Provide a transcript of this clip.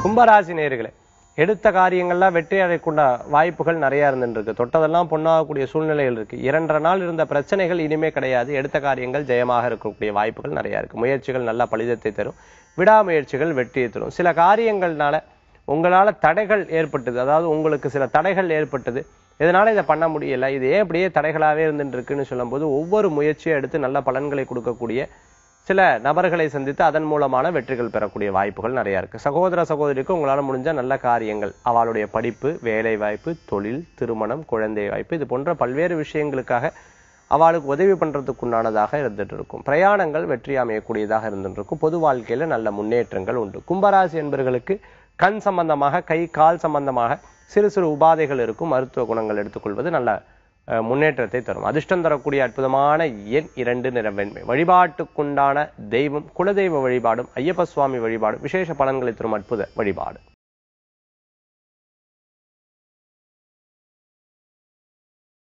கும்பராசி நேயர்களே எடுத்த காரியங்கள்லாம் வெற்றி அடையக்கூடிய வாய்ப்புகள் நிறைய இருந்துருக்கு தொட்டதெல்லாம் பொண்ணாகக்கூடிய சூழ்நிலைகள் இருக்கு இரண்டரை நாள் இருந்த பிரச்சனைகள் இனிமே கிடையாது எடுத்த காரியங்கள் ஜெயமாக இருக்கக்கூடிய வாய்ப்புகள் நிறைய இருக்கு முயற்சிகள் நல்ல பலிதத்தை தரும் விடாமுயற்சிகள் வெற்றியை தரும் சில காரியங்கள்னால உங்களால தடைகள் ஏற்பட்டது அதாவது உங்களுக்கு சில தடைகள் ஏற்பட்டது இதனால இதை பண்ண முடியல இது ஏன் இப்படியே தடைகளாவே இருந்துட்டு இருக்குன்னு சொல்லும்போது ஒவ்வொரு முயற்சியை எடுத்து நல்ல பலன்களை கொடுக்கக்கூடிய சில நபர்களை சந்தித்து அதன் மூலமான வெற்றிகள் பெறக்கூடிய வாய்ப்புகள் நிறைய இருக்கு சகோதர சகோதரிக்கு உங்களால முடிஞ்ச நல்ல காரியங்கள் அவளுடைய படிப்பு வேலை வாய்ப்பு தொழில் திருமணம் குழந்தை வாய்ப்பு இது போன்ற பல்வேறு விஷயங்களுக்காக அவளுக்கு உதவி பண்றதுக்கு உண்டானதாக இருந்துட்டு இருக்கும் பிரயாணங்கள் வெற்றி அமையக்கூடியதாக இருந்துட்டு இருக்கும் பொது வாழ்க்கையில நல்ல முன்னேற்றங்கள் உண்டு கும்பராசி என்பவர்களுக்கு கண் சம்பந்தமாக கை கால் சம்பந்தமாக சிறு சிறு உபாதைகள் இருக்கும் மருத்துவ குணங்கள் எடுத்துக்கொள்வது நல்ல அஹ், முன்னேற்றத்தை தரும் அதிர்ஷ்டம் தரக்கூடிய அற்புதமான எண் இரண்டு நிற வெண்மை வழிபாட்டுக்குண்டான தெய்வம் குலதெய்வ வழிபாடும் ஐயப்ப சுவாமி வழிபாடும் விசேஷ பலன்களை தரும் அற்புத வழிபாடு